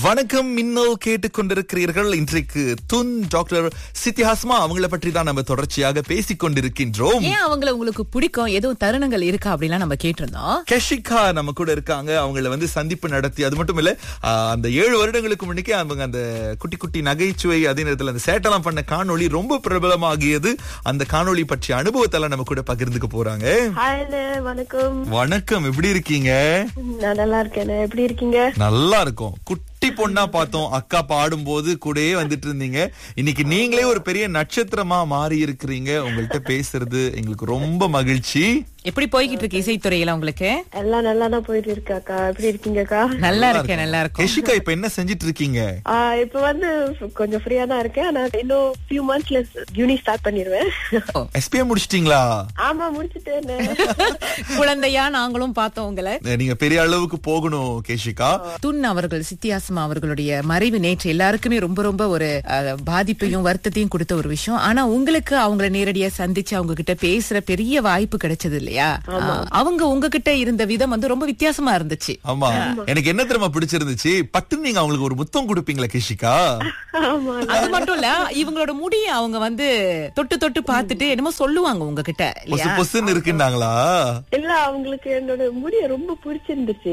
வணக்கம் மின்னல் கேட்டுக்கொண்டிருக்கிறீர்கள் இன்றைக்கு துன் டாக்டர் சித்திஹாஸ்மா அவங்கள பற்றி தான் நம்ம தொடர்ச்சியாக பேசிக் கொண்டிருக்கின்றோம் ஏன் அவங்கள உங்களுக்கு பிடிக்கும் எதுவும் தருணங்கள் இருக்கா அப்படிலாம் நம்ம கேட்டிருந்தோம் கஷிகா நம்ம கூட இருக்காங்க அவங்கள வந்து சந்திப்பு நடத்தி அது மட்டும் இல்ல ஆ, அந்த ஏழு வருடங்களுக்கு முன்னுக்கே அவங்க அந்த குட்டி குட்டி நகைச்சுவை அதே நேரத்தில் அந்த சேட்டெல்லாம் பண்ண காணொளி ரொம்ப பிரபலமாகியது அந்த காணொளி பற்றிய அனுபவத்தெல்லாம் நம்ம கூட பகிர்ந்துக்க போறாங்க ஹாய்ண்ணே வணக்கம் வணக்கம் எப்படி இருக்கீங்க நான் நல்லா இருக்கேன் எப்படி இருக்கீங்க நல்லா இருக்கும் குட்டி பொண்ணா பார்த்தோம் அக்கா பாடும்போது கூடயே வந்துட்டு இருந்தீங்க இன்னைக்கு நீங்களே ஒரு பெரிய நட்சத்திரமா மாறி இருக்கிறீங்க உங்கள்கிட்ட பேசுறது எங்களுக்கு ரொம்ப மகிழ்ச்சி எப்படி போய்கிட்டு இருக்கு இசைத்துறையில உங்களுக்கு எல்லாம் நல்லா தான் போயிட்டு இருக்கு அக்கா எப்படி இருக்கீங்கக்கா நல்லா இருக்கேன் நல்லா இருக்கும் கெஷிகா இப்ப என்ன செஞ்சிட்டு இருக்கீங்க ஆஹ் இப்ப வந்து கொஞ்சம் ஃப்ரீயா தான் இருக்கேன் ஆனா இன்னும் ஃபியூ மந்த்ஸ்ல யூனி ஸ்டார்ட் பண்ணிடுவேன் எஸ்பிஏ முடிச்சிட்டீங்களா ஆமா முடிச்சிட்டேன் குழந்தையா நாங்களும் பார்த்தோம் உங்களை நீங்க பெரிய அளவுக்கு போகணும் கேஷிகா துன் அவர்கள் சித்தியாசமா அவர்களுடைய மறைவு நேற்று எல்லாருக்குமே ரொம்ப ரொம்ப ஒரு அஹ், பாதிப்பையும் வருத்தத்தையும் கொடுத்த ஒரு விஷயம் ஆனா உங்களுக்கு அவங்கள நேரடியா சந்திச்சு அவங்க கிட்ட பேசுற பெரிய வாய்ப்பு கிடைச்சது இல்லையா அஹ், அவங்க உங்ககிட்ட இருந்த விதம் வந்து ரொம்ப வித்தியாசமா இருந்துச்சு ஆமா எனக்கு என்ன தெரியுமா பிடிச்சிருந்துச்சு பட்டுன்னு நீங்க அவங்களுக்கு ஒரு முத்தம் கொடுப்பீங்களா கேஷிகா ஆமா அது மட்டும் இல்ல இவங்களோட முடிய அவங்க வந்து தொட்டு தொட்டு பார்த்துட்டு என்னமோ சொல்லுவாங்க உங்ககிட்ட பொசு இல்லையா பொசுன்னு இருக்குன்னாங்களா இல்ல அவங்களுக்கு என்னோட முடிய ரொம்ப பிடிச்சிருந்துச்சு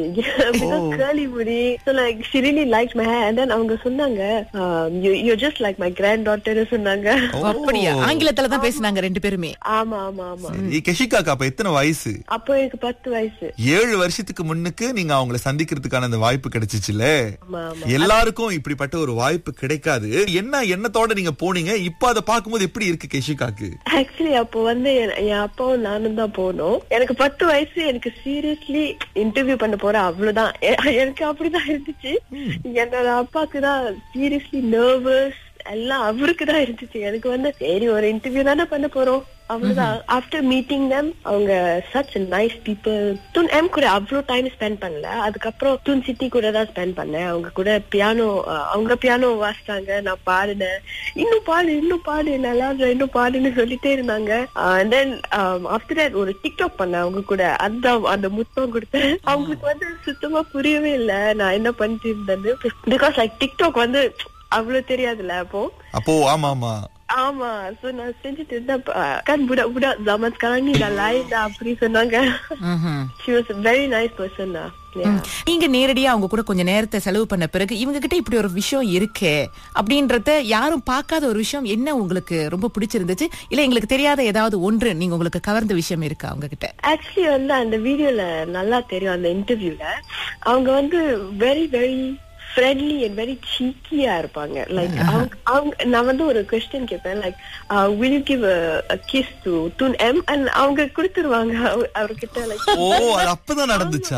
கேர்லி முடி so like she really liked my hair and then அவங்க சொன்னாங்க um, you you're just like my granddaughter சொன்னாங்க ஓ, அப்படியா ஆங்கிலத்துல தான் பேசினாங்க ரெண்டு பேருமே ஆமா ஆமா ஆமா சரி, கெஷிகாக்கு அப்ப எத்தனை வயசு அப்போ எனக்கு பத்து வயசு ஏழு வருஷத்துக்கு முன்னுக்கு நீங்க அவங்கள சந்திக்கிறதுக்கான அந்த வாய்ப்பு கிடைச்சிச்சுல ஆமா ஆமா எல்லாருக்கும் இப்படிப்பட்ட ஒரு வாய்ப்பு கிடைக்காது என்ன எண்ணத்தோட நீங்க போனீங்க இப்ப அதை பார்க்கும்போது எப்படி இருக்கு கெஷிகாக்கு ஆக்சுவலி அப்போ வந்து என் என் அப்பாவும் நானும் தான் போனோம் எனக்கு பத்து வயசு எனக்கு சீரியஸ்லி இன்டர்வியூ பண்ண போறேன் அவ்வளவுதான் எ- எனக்கு அப்படிதான் இருந்துச்சு என்னோட அப்பாக்கு தான் சீரியஸ்லி நர்வஸ் எல்லாம் அவருக்கு தான் இருந்துச்சு எனக்கு வந்து சரி ஒரு இன்டர்வியூ தானே பண்ண போறோம் அவ்வளவுதான் ஆஃப்டர் மீட்டிங் தம் அவங்க such nice people them கூட அவ்வளவு டைம் ஸ்பெண்ட் பண்ணல அதுக்கப்புறம் துன் சிட்டி கூட தான் ஸ்பெண்ட் பண்ணேன் அவங்க கூட பியானோ அவங்க பியானோ வாசிச்சாங்க நான் பாடினேன் இன்னும் பாடு இன்னும் பாடு நல்லா இருக்கு, இன்னும் பாடுன்னு சொல்லிட்டே இருந்தாங்க அண்ட் தென் ஆஃப்டர் தட் ஒரு டிக்டாக் பண்ணேன் அவங்க கூட அந்த அந்த முத்தம் கொடுத்தேன் அவங்களுக்கு வந்து சுத்தமா புரியவே இல்ல நான் என்ன பண்ணிட்டு இருந்தேன்னு பிகாஸ் லைக் டிக்டாக் வந்து அவ்வளவு தெரியாதுல்ல அப்போ அப்போ ஆமா ஆமா ஆமா சோ நான் செஞ்சுட்டு இருந்தேன் அஹ், kan budak-budak zaman sekarang ni dah lain dah அப்படி சொன்னாங்க ம்ஹும். she was a very nice person lah yeah. நீங்க நேரடியா அவங்க கூட கொஞ்சம் நேரத்தை செலவு பண்ண பிறகு இவங்க கிட்ட இப்படி ஒரு விஷயம் இருக்கே அப்படின்றத யாரும் பார்க்காத ஒரு விஷயம் என்ன உங்களுக்கு ரொம்ப பிடிச்சிருந்துச்சு இல்ல எங்களுக்கு தெரியாத ஏதாவது ஒன்று நீங்க உங்களுக்கு கவர்ந்த விஷயம் இருக்கா அவங்க கிட்ட ஆக்சுவலி வந்து அந்த வீடியோல நல்லா தெரியும் அந்த இன்டர்வியூல அவங்க வந்து very very friendly and very சீக்கியா இருப்பாங்க லைக் அவங்க அவங்க நான் வந்து ஒரு கொஸ்டின் கேட்பேன் like will you give kiss to them and அவங்க கொடுத்துருவாங்க அவ- அவர்கிட்ட லைக் ஓ அது அப்பதான் நடந்துச்சா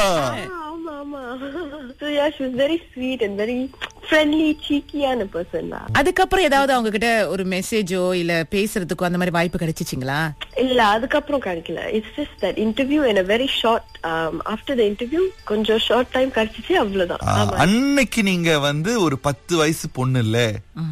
ஆமா ஆமா so yeah she was very sweet and very friendly சீக்கியான பர்சன் தான் அதுக்கப்புறம் ஏதாவது அவங்க கிட்ட ஒரு மெசேஜோ இல்ல பேசுறதுக்கோ அந்த மாதிரி வாய்ப்பு கிடைச்சிச்சிங்களா இல்ல அதுக்கப்புறம் கிடைக்கல it's just that interview in a very short um, after the interview கொஞ்சம் ஷார்ட் டைம் கிடைச்சிச்சு அவ்வளவுதான் ஆ, அன்னைக்கு நீங்க வந்து ஒரு பத்து வயசு பொண்ணு இல்ல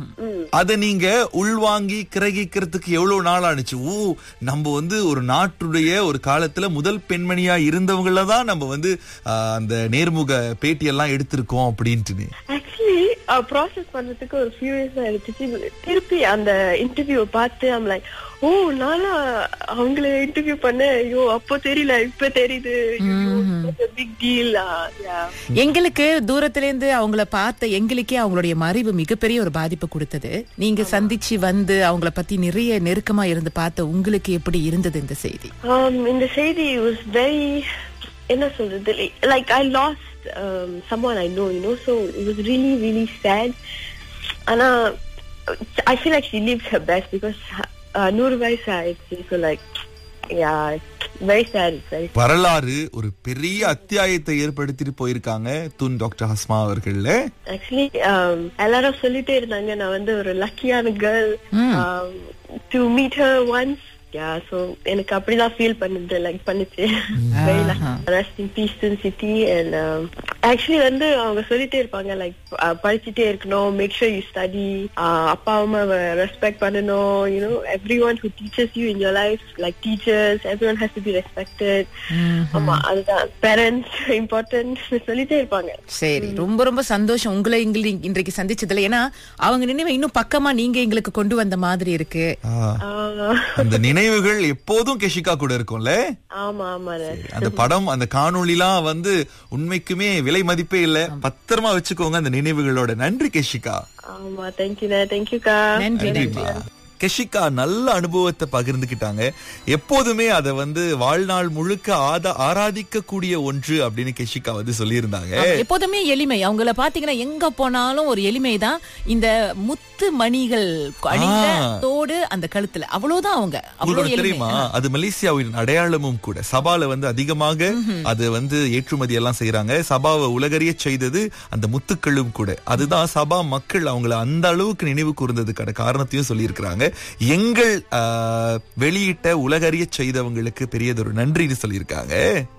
அத நீங்க உள்வாங்கி கிரகிக்கிறதுக்கு எவ்வளவு நாள் ஆனிச்சு ஓ நம்ம வந்து ஒரு நாட்டுடைய ஒரு காலத்துல முதல் பெண்மணியா இருந்தவங்கள தான் நம்ம வந்து ஆ, அந்த நேர்முக பேட்டி எல்லாம் எடுத்திருக்கோம் அப்படின்ட்டு ஆக்சுவலி ப்ராசஸ் பண்றதுக்கு ஒரு ஃபியூ இயர்ஸ் ஆயிடுச்சு திருப்பி அந்த இன்டர்வியூ பார்த்து I'm like ஓ நானா அவங்கள இன்டர்வியூ பண்ணேன் ஐயோ அப்போ தெரியல இப்ப தெரியுது பிக் டீல் எங்களுக்கு தூரத்துல இருந்து அவங்கள பார்த்த எங்களுக்கே அவங்களுடைய மறைவு மிகப்பெரிய ஒரு பாதிப்பு கொடுத்தது நீங்க சந்திச்சு வந்து அவங்கள பத்தி நிறைய நெருக்கமா இருந்து பார்த்த உங்களுக்கு எப்படி இருந்தது இந்த செய்தி Um, இந்த செய்தி was very என்ன சொல்றது like I lost someone I know you know so it was really really sad ஆனா I feel like she lived her best because uh, நூறு வயசு ஆயிடுச்சு so like yeah very sad it's very வரலாறு ஒரு பெரிய அத்தியாயத்தை ஏற்படுத்திட்டு போயிருக்காங்க துன் டாக்டர் ஹஸ்மா அவர்கள்ல ஆக்சுவலி எல்லாரும் சொல்லிட்டே இருந்தாங்க நான் வந்து ஒரு லக்கியான girl to meet her once yeah so எனக்கு அப்படிதான் ஃபீல் பண்ணுது லைக் பண்ணுச்சு very lucky rest in peace சிட்டி அண்ட் ஆக்சுவலி வந்து அவங்க சொல்லிட்டே இருப்பாங்க லைக் படிச்சுட்டே இருக்கணும் மேக் ஷூர் யூ ஸ்டடி அப்பா அம்மா ரெஸ்பெக்ட் பண்ணணும் you know everyone who teaches you in your life like teachers everyone has to be respected ஆமா அதுதான் பேரண்ட்ஸ் இம்பார்ட்டன்ட் சொல்லிட்டே இருப்பாங்க சரி ரொம்ப ரொம்ப சந்தோஷம் உங்களை எங்களை இன்றைக்கு சந்திச்சதுல ஏன்னா அவங்க நினைவை இன்னும் பக்கமா நீங்க எங்களுக்கு கொண்டு வந்த மாதிரி இருக்கு ஆ, ஆஹ் அந்த நினைவுகள் எப்போதும் கெஷிகா கூட இருக்கும்ல ஆமா ஆமா அந்த படம் அந்த காணொளிலாம் வந்து உண்மைக்குமே விலை மதிப்பே இல்ல பத்திரமா வச்சுக்கோங்க அந்த நினைவுகளோட நன்றி கெஷிகா ஆமா தேங்க்யூண்ணா தேங்க்யூக்கா நன்றி நன்றி நன்றிமா கெஷிகா நல்ல அனுபவத்தை பகிர்ந்துக்கிட்டாங்க எப்போதுமே அதை வந்து வாழ்நாள் முழுக்க ஆதா ஆராதிக்க கூடிய ஒன்று அப்படின்னு கெஷிகா வந்து சொல்லியிருந்தாங்க எப்போதுமே எளிமை அவங்கள பாத்தீங்கன்னா எங்க போனாலும் ஒரு எளிமை தான் இந்த முத்து மணிகள் அணிந்த ஆ. தோடு அந்த கழுத்துல அவ்வளவுதான் அவங்க அவ்வளவு உங்களுக்கு எளிமை தெரியுமா அது மலேசியாவின் அடையாளமும் கூட சபால வந்து அதிகமாக அது வந்து ஏற்றுமதி எல்லாம் செய்யறாங்க சபாவை உலகறிய செய்தது அந்த முத்துக்களும் கூட அதுதான் சபா மக்கள் அவங்கள அந்த அளவுக்கு நினைவு கூர்ந்ததுக்கான காரணத்தையும் சொல்லியிருக்கிறாங்க எங்கள் ஆஹ், வெளியிட்ட உலகறிய செய்தவங்களுக்கு பெரியதொரு நன்றின்னு சொல்லியிருக்காங்க